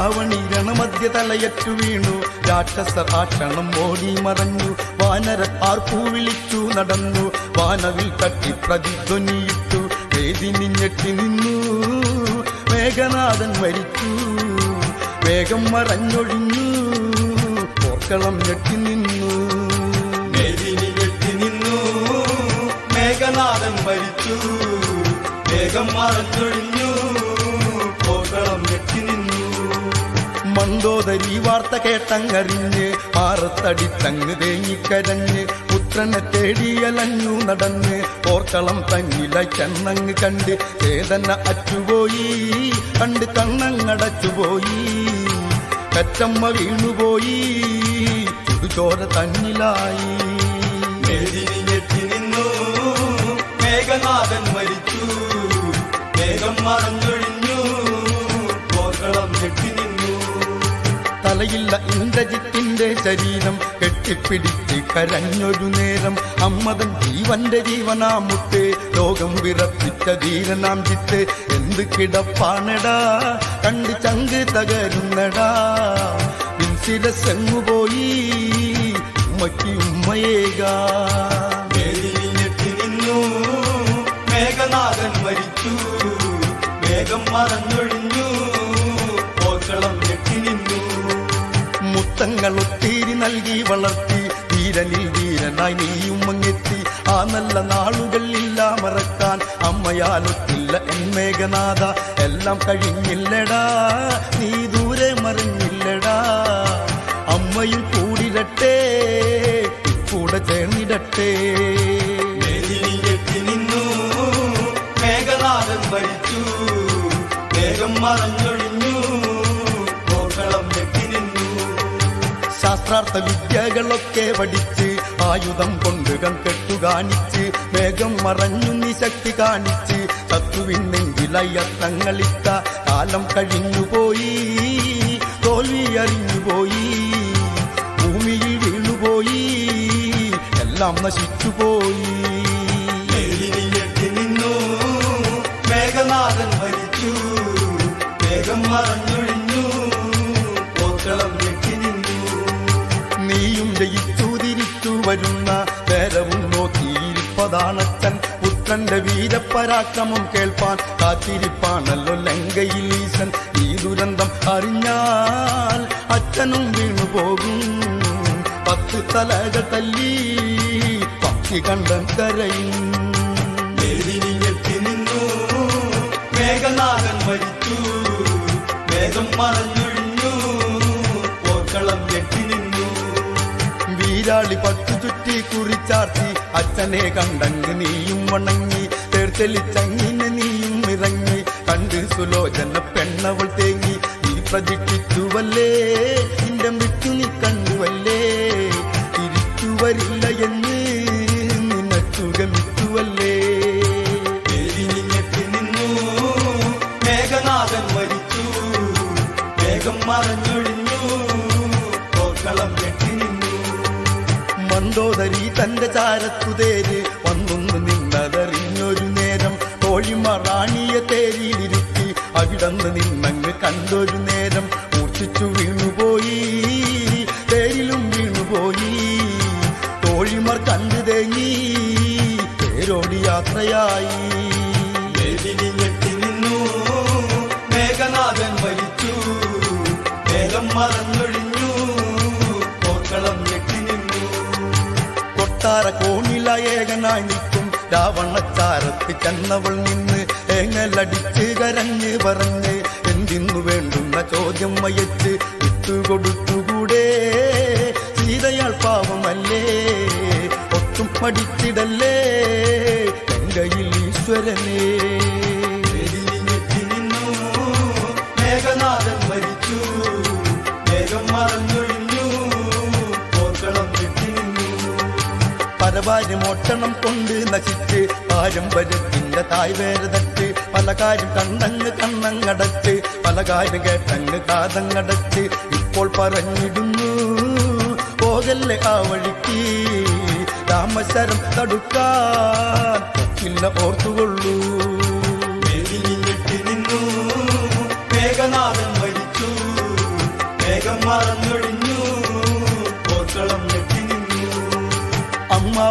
രാവണി രണമധ്യ തലയറ്റു വീണു രാക്ഷസർ ആ ക്ഷണം ഓടി മറഞ്ഞു വാനര ആർപ്പൂ വിളിച്ചു നടന്നു വാനവിൽ തട്ടി പ്രതിധ്വനിയിട്ടു വേദിനി ഞെട്ടി നിന്നു മേഘനാഥൻ മരിച്ചു വേഗം മറഞ്ഞൊഴിഞ്ഞു പോർക്കളം ഞെട്ടി നിന്നു മേദിനി ഞെട്ടി നിന്നു മേഘനാഥൻ മരിച്ചു വേഗം മറഞ്ഞൊഴിഞ്ഞു പോകളം ഞെട്ടി നിന്നു മണ്ടോദരി വാർത്ത കേട്ടങ്ങറിഞ്ഞ് മാറത്തടിത്തങ്ങ് തേങ്ങിക്കരഞ്ഞ് പുത്രനെ തേടിയലഞ്ഞു നടന്ന് ഓർക്കളം തങ്ങില ചെന്നങ്ങ് കണ്ട് ചേതന അറ്റുപോയി കണ്ട് കണ്ണങ്ങടച്ചുപോയി കച്ചമ്മ വീണുപോയി ചുടുചോര തന്നിലായി മേദിനി ഞെട്ടി നിന്നു മേഘനാഥൻ മരിച്ചു വേഗം മറഞ്ഞൊഴിഞ്ഞു പോകളം ഞെട്ടി നിന്നു തലയില്ല ഇന്ദ്രജിത്തിന്റെ ശരീരം കെട്ടിപ്പിടിച്ച് കരഞ്ഞൊരു നേരം അമ്മതൻ ജീവന്റെ ജീവനാമുട്ട് ലോകം വിറപ്പിച്ച ധീരനാം ചിത്ത് എന്ത് കിടപ്പാണെടാ കണ്ട് ചങ്ക് തകരുന്നടാ പോയി ഉമ്മയ്ക്ക് ഉമ്മയേകാ മേദിനി ഞെട്ടി നിന്നു മേഘനാഥൻ മരിച്ചു വേഗം മറഞ്ഞൊഴിഞ്ഞു പോർക്കളം ഞെട്ടി നിന്നു മുത്തങ്ങൾ ഒത്തിരി നൽകി വളർത്തി വീരനിൽ വീരനായി നീയും മങ്ങെത്തി ആ നല്ല നാളുകളില്ല മറക്കാൻ അമ്മയാലൊത്തില്ല എന്മേഘനാഥ എല്ലാം കഴിഞ്ഞില്ലടാ നീ ദൂരെ മറിഞ്ഞില്ലടാ അമ്മയും കൂടിരട്ടെ കൂടെ ചേർന്നിടട്ടെ മേദിനി ഞെട്ടി നിന്നു മേഘനാഥൻ മരിച്ചു വേഗം മറഞ്ഞൊഴിഞ്ഞു പോർക്കളം ഞെട്ടി നിന്നു ശാസ്ത്രാർത്ഥ വിദ്യകളൊക്കെ പഠിച്ച് ആയുധം കൊണ്ട് കൺകെട്ടു കാണിച്ച് വേഗം മറഞ്ഞു നീ ശക്തി കാണിച്ച് ശത്രുവിനെങ്കിലയ്യത്തങ്ങളിട്ട കാലം കഴിഞ്ഞുപോയി തോൽവി അറിഞ്ഞുപോയി ഭൂമിയിൽ വീണുപോയി എല്ലാം നശിച്ചുപോയി മേദിനി ഞെട്ടി നിന്നു മേഘനാഥൻ മരിച്ചു വേഗം മറഞ്ഞൊഴിഞ്ഞു പോർക്കളം ഞെട്ടി നിന്നു നീയും ജയിച്ചു തിരിച്ചു വരുന്ന നേരവും നോക്കിയിരിപ്പതാണച്ചൻ പുത്രന്റെ വീരപരാക്രമം കേൾപ്പാൻ കാത്തിരിപ്പാണല്ലോ ലങ്കയിൽ ഈശൻ ഈ ദുരന്തം അറിഞ്ഞാൽ അച്ഛനും വീണുപോകും പത്ത് തലകൾ തല്ലി പക്ഷി കണ്ടൻ കരയും മേദിനി ഞെട്ടി നിന്നു മേഘനാഥൻ മരിച്ചു വേഗം മറഞ്ഞൊഴിഞ്ഞു പോർക്കളം ഞെട്ടി നിന്നു വീരാളി പട്ടു ചുറ്റി കുറിച്ചാർത്തി അച്ഛനെ കണ്ടങ്ങ് നീയും വണങ്ങി തേർത്തെളിച്ചങ്ങിനെ നീയും ഇറങ്ങി കണ്ട് സുലോചന പെണ്ണവൾ തേങ്ങി നീ പ്രതീക്ഷിച്ചുവല്ലേ നിന്റെ മൃത്യു നീ കണ്ടുവല്ലേ തിരിച്ചു വരില്ല എന്ന് നിനച്ചു ഗമിച്ചുവല്ലേ മേദിനി ഞെട്ടി നിന്നു മേഘനാഥൻ മരിച്ചു വേഗം മറഞ്ഞൊഴിഞ്ഞു പോർക്കളം ഞെട്ടി നിന്നു മണ്ടോദരി തന്റെ ചാരത്തുതേര് വന്നൊന്ന് നിന്നതറിഞ്ഞൊരു നേരം തോഴിമ റാണിയെ തേരിയിലിരുത്തി അവിടന്ന് നിന്നങ്ങ് കണ്ടൊരു നേരം മൂർച്ഛിച്ചു വീണുപോയി തേരിലും വീണുപോയി തോഴിമർ കണ്ടു തേങ്ങി തേരോടി യാത്രയായി മേദിനി ഞെട്ടി നിന്നു മേഘനാഥൻ മരിച്ചു വേഗം മറഞ്ഞൊഴിഞ്ഞു പോർക്കളം ഞെട്ടി നിന്നു കൊട്ടാര കോണില ഏകനായി നിൽക്കും രാവണച്ചാരത്ത് ചെന്നവൾ നിന്ന് ഏങ്ങലടിച്ച് കരഞ്ഞ് പറഞ്ഞ് എന്തിന്നു വേണ്ടുന്ന ചോദ്യം മയച്ച് വിട്ടുകൊടുത്തുകൂടെ സീതയാൾ പാവമല്ലേ ഒട്ടും പഠിച്ചിടല്ലേ ഗംഗയിൽ ഈശ്വരനേ മേദിനി ഞെട്ടി നിന്നു മേഘനാഥൻ മരിച്ചു വേഗം മറഞ്ഞൊഴിഞ്ഞു പോർക്കളം ഞെട്ടി നിന്നു പരവാര്യമോട്ടണം കൊണ്ട് നശിച്ച് പാരമ്പര്യത്തിന്റെ തായ്വേരതച്ച് പല കാര്യം കണ്ണങ്ങ് കണ്ണങ്ങടച്ച് പല കാര്യം കേട്ടങ്ങ് കാതങ്ങടച്ച് ഇപ്പോൾ പറഞ്ഞിടുന്നു പോകല്ലേ ആ വഴിക്ക് രാമശരം തടുക്കാൻ ഇല്ല ഓർത്തുകൊള്ളൂ മേദിനി ഞെട്ടി നിന്നു മേഘനാഥൻ മരിച്ചു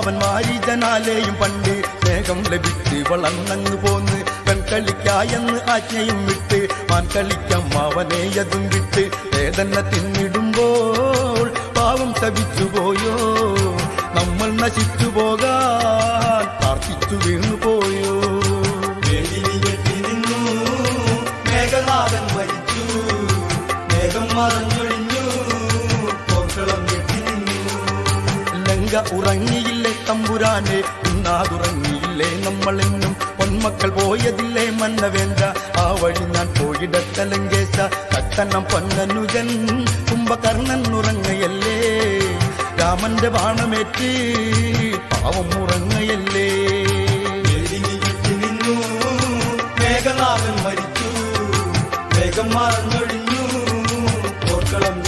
അവൻ മാരീജനാലെയും പണ്ട് സ്നേഹം ലഭിച്ച് വളർന്നങ്ങ് പോന്ന് പെൺകളിക്കായെന്ന് ആജ്ഞയും വിട്ട് മാൻകളിക്കാം അവനെ അതും വിട്ട് വേദന തിന്നിടുമ്പോൾ പാവം ശപിച്ചു പോയോ നമ്മൾ നശിച്ചു പോകാൻ പ്രാർത്ഥിച്ചു വീണു പോയോ വേദിനി ഞെട്ടി നിന്നു മേഘനാഥൻ മരിച്ചു മേഘം മറഞ്ഞൊഴിഞ്ഞു പോർക്കളം ഞെട്ടി നിന്നു ലങ്ക ഉറങ്ങിയില്ലേ തമ്പുരാനെ ഉണ്ണാതുറങ്ങിയില്ലേ നമ്മളെന്നും പൊന്മക്കൾ പോയതില്ലേ മന്ന വേണ്ട ആ വഴി ഞാൻ പോയിടത്ത ലങ്കേശ കട്ടണം പൊന്നനുജൻ കുംഭകർണൻ ഉറങ്ങയല്ലേ രാമന്റെ ബാണമേറ്റ് പാവം ഉറങ്ങയല്ലേ വേദിനി ഞെട്ടി നിന്നു മേഘനാഥൻ മരിച്ചു മേഘം മറഞ്ഞൊഴിഞ്ഞു പോർക്കളം